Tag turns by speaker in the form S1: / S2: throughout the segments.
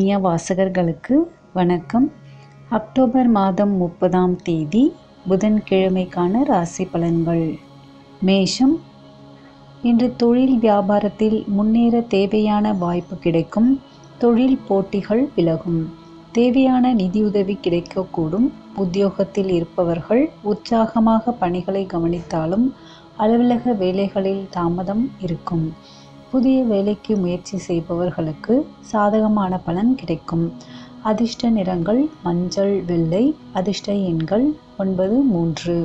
S1: இனிய வாசகர்களுக்கு வணக்கம் அக்டோபர் மாதம் முப்பதாம் தேதி புதன்கிழமைக்கான ராசி பலன்கள் மேஷம் இன்று தொழில் வியாபாரத்தில் முன்னேற தேவையான வாய்ப்பு கிடைக்கும் தொழில் போட்டிகள் விலகும் தேவையான நிதியுதவி கிடைக்கக்கூடும் உத்தியோகத்தில் இருப்பவர்கள் உற்சாகமாக பணிகளை கவனித்தாலும் அலுவலக வேலைகளில் தாமதம் இருக்கும் புதிய வேலைக்கு முயற்சி செய்பவர்களுக்கு சாதகமான பலன் கிடைக்கும் அதிர்ஷ்ட நிறங்கள் மஞ்சள் வெள்ளை அதிர்ஷ்ட எண்கள் ஒன்பது மூன்று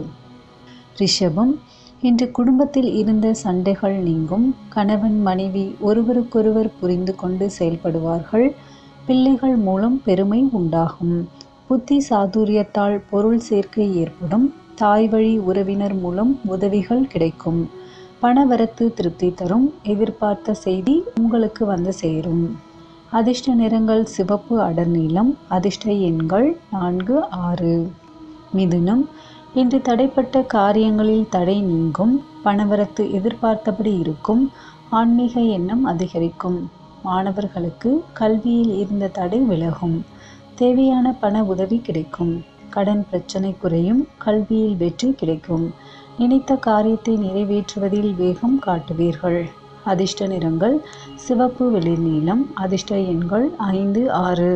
S1: ரிஷபம் இன்று குடும்பத்தில் இருந்த சண்டைகள் நீங்கும் கணவன் மனைவி ஒருவருக்கொருவர் புரிந்து கொண்டு செயல்படுவார்கள் பிள்ளைகள் மூலம் பெருமை உண்டாகும் புத்தி சாதுரியத்தால் பொருள் சேர்க்கை ஏற்படும் தாய் வழி உறவினர் மூலம் உதவிகள் கிடைக்கும் பணவரத்து திருப்தி தரும் எதிர்பார்த்த செய்தி உங்களுக்கு வந்து சேரும் அதிர்ஷ்ட நிறங்கள் சிவப்பு அடர் நீலம் அதிர்ஷ்ட எண்கள் நான்கு ஆறு மிதுனம் இன்று தடைப்பட்ட காரியங்களில் தடை நீங்கும் பணவரத்து எதிர்பார்த்தபடி இருக்கும் ஆன்மீக எண்ணம் அதிகரிக்கும் மாணவர்களுக்கு கல்வியில் இருந்த தடை விலகும் தேவையான பண உதவி கிடைக்கும் கடன் பிரச்சனை குறையும் கல்வியில் வெற்றி கிடைக்கும் நினைத்த காரியத்தை நிறைவேற்றுவதில் வேகம் காட்டுவீர்கள் அதிர்ஷ்ட நிறங்கள் சிவப்பு வெளிர் நீலம் அதிர்ஷ்ட எண்கள் ஐந்து ஆறு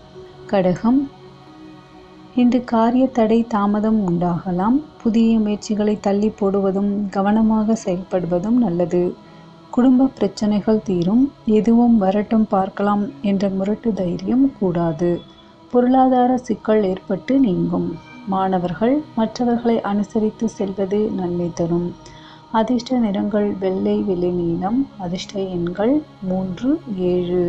S1: கடகம் இன்று காரிய தடை தாமதம் உண்டாகலாம் புதிய முயற்சிகளை தள்ளி போடுவதும் கவனமாக செயல்படுவதும் நல்லது குடும்ப பிரச்சனைகள் தீரும் எதுவும் வரட்டும் பார்க்கலாம் என்ற முரட்டு தைரியம் கூடாது பொருளாதார சிக்கல் ஏற்பட்டு நீங்கும் மாணவர்கள் மற்றவர்களை அனுசரித்து செல்வது நன்மை தரும் அதிர்ஷ்ட நிறங்கள் வெள்ளை வெள்ளை நீளம் அதிர்ஷ்ட எண்கள் மூன்று ஏழு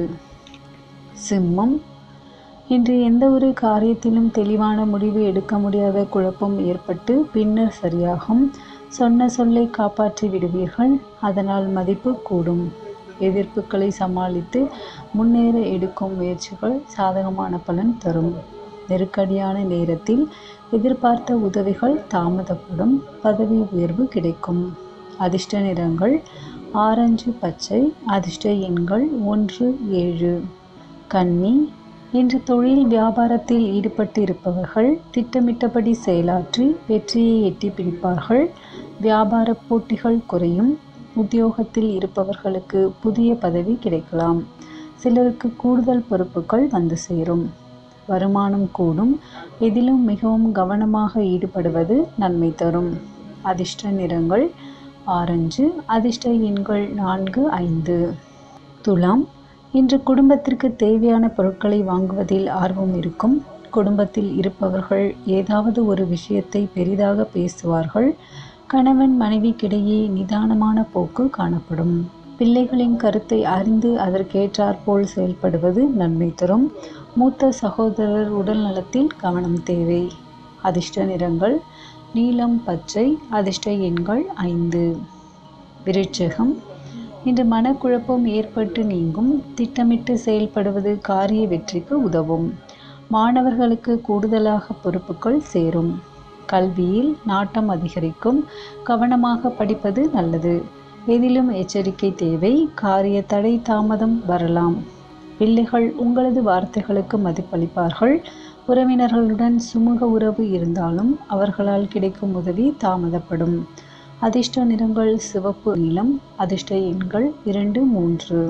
S1: சிம்மம் இன்று எந்த ஒரு காரியத்திலும் தெளிவான முடிவு எடுக்க முடியாத குழப்பம் ஏற்பட்டு பின்னர் சரியாகும் சொன்ன சொல்லை காப்பாற்றி விடுவீர்கள் அதனால் மதிப்பு கூடும் எதிர்ப்புகளை சமாளித்து முன்னேற எடுக்கும் முயற்சிகள் சாதகமான பலன் தரும் நெருக்கடியான நேரத்தில் எதிர்பார்த்த உதவிகள் தாமதப்படும் பதவி உயர்வு கிடைக்கும் அதிர்ஷ்ட நிறங்கள் ஆரஞ்சு பச்சை அதிர்ஷ்ட எண்கள் ஒன்று ஏழு கன்னி இன்று தொழில் வியாபாரத்தில் ஈடுபட்டு இருப்பவர்கள் திட்டமிட்டபடி செயலாற்றி வெற்றியை எட்டி பிடிப்பார்கள் வியாபார போட்டிகள் குறையும் உத்தியோகத்தில் இருப்பவர்களுக்கு புதிய பதவி கிடைக்கலாம் சிலருக்கு கூடுதல் பொறுப்புகள் வந்து சேரும் வருமானம் கூடும் எதிலும் மிகவும் கவனமாக ஈடுபடுவது நன்மை தரும் அதிர்ஷ்ட நிறங்கள் ஆரஞ்சு அதிர்ஷ்ட எண்கள் நான்கு ஐந்து துலாம் இன்று குடும்பத்திற்கு தேவையான பொருட்களை வாங்குவதில் ஆர்வம் இருக்கும் குடும்பத்தில் இருப்பவர்கள் ஏதாவது ஒரு விஷயத்தை பெரிதாக பேசுவார்கள் கணவன் மனைவிக்கிடையே நிதானமான போக்கு காணப்படும் பிள்ளைகளின் கருத்தை அறிந்து அதற்கேற்றாற்போல் செயல்படுவது நன்மை தரும் மூத்த சகோதரர் உடல் நலத்தில் கவனம் தேவை அதிர்ஷ்ட நிறங்கள் நீலம் பச்சை அதிர்ஷ்ட எண்கள் ஐந்து விருட்சகம் இன்று மனக்குழப்பம் ஏற்பட்டு நீங்கும் திட்டமிட்டு செயல்படுவது காரிய வெற்றிக்கு உதவும் மாணவர்களுக்கு கூடுதலாக பொறுப்புகள் சேரும் கல்வியில் நாட்டம் அதிகரிக்கும் கவனமாக படிப்பது நல்லது எதிலும் எச்சரிக்கை தேவை காரிய தடை தாமதம் வரலாம் பிள்ளைகள் உங்களது வார்த்தைகளுக்கு மதிப்பளிப்பார்கள் உறவினர்களுடன் சுமூக உறவு இருந்தாலும் அவர்களால் கிடைக்கும் உதவி தாமதப்படும் அதிர்ஷ்ட நிறங்கள் சிவப்பு நீலம் அதிர்ஷ்ட எண்கள் இரண்டு மூன்று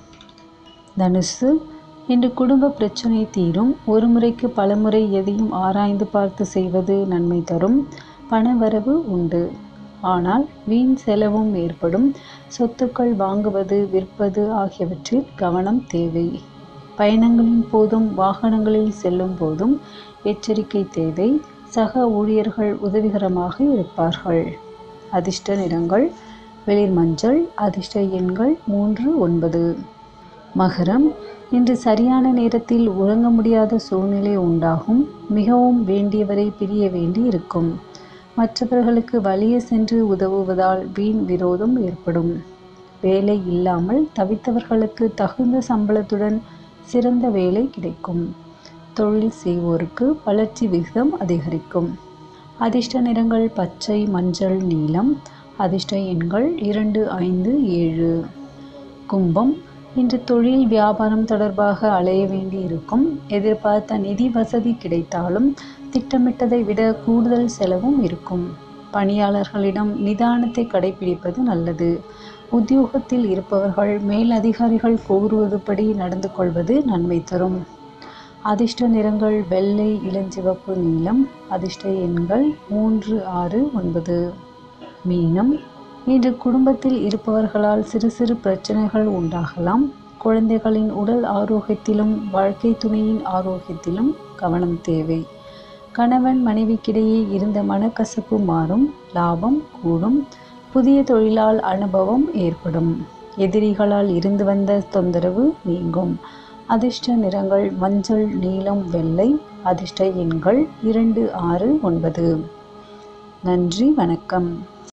S1: தனுசு இன்று குடும்ப பிரச்சனை தீரும் ஒரு முறைக்கு பலமுறை எதையும் ஆராய்ந்து பார்த்து செய்வது நன்மை தரும் பணவரவு உண்டு ஆனால் வீண் செலவும் ஏற்படும் சொத்துக்கள் வாங்குவது விற்பது ஆகியவற்றில் கவனம் தேவை பயணங்களின் போதும் வாகனங்களில் செல்லும் போதும் எச்சரிக்கை தேவை சக ஊழியர்கள் உதவிகரமாக இருப்பார்கள் அதிர்ஷ்ட நிறங்கள் வெளிர் மஞ்சள் அதிர்ஷ்ட எண்கள் மூன்று ஒன்பது மகரம் இன்று சரியான நேரத்தில் உறங்க முடியாத சூழ்நிலை உண்டாகும் மிகவும் வேண்டியவரை பிரிய வேண்டி இருக்கும் மற்றவர்களுக்கு வலிய சென்று உதவுவதால் வீண் விரோதம் ஏற்படும் வேலை இல்லாமல் தவித்தவர்களுக்கு தகுந்த சம்பளத்துடன் சிறந்த வேலை கிடைக்கும் தொழில் செய்வோருக்கு வளர்ச்சி விகிதம் அதிகரிக்கும் அதிர்ஷ்ட நிறங்கள் பச்சை மஞ்சள் நீலம் அதிர்ஷ்ட எண்கள் இரண்டு ஐந்து ஏழு கும்பம் இன்று தொழில் வியாபாரம் தொடர்பாக அலைய வேண்டி இருக்கும் எதிர்பார்த்த நிதி வசதி கிடைத்தாலும் திட்டமிட்டதை விட கூடுதல் செலவும் இருக்கும் பணியாளர்களிடம் நிதானத்தை கடைபிடிப்பது நல்லது உத்தியோகத்தில் இருப்பவர்கள் மேல் அதிகாரிகள் கூறுவதுபடி நடந்து கொள்வது நன்மை தரும் அதிர்ஷ்ட நிறங்கள் வெள்ளை இளஞ்சிவப்பு நீலம் அதிர்ஷ்ட எண்கள் மூன்று ஆறு ஒன்பது மீனம் இன்று குடும்பத்தில் இருப்பவர்களால் சிறு சிறு பிரச்சனைகள் உண்டாகலாம் குழந்தைகளின் உடல் ஆரோக்கியத்திலும் வாழ்க்கை துணையின் ஆரோக்கியத்திலும் கவனம் தேவை கணவன் மனைவிக்கிடையே இருந்த மனக்கசப்பு மாறும் லாபம் கூடும் புதிய தொழிலால் அனுபவம் ஏற்படும் எதிரிகளால் இருந்து வந்த தொந்தரவு நீங்கும் அதிர்ஷ்ட நிறங்கள் மஞ்சள் நீலம் வெள்ளை அதிர்ஷ்ட எண்கள் இரண்டு ஆறு ஒன்பது நன்றி வணக்கம்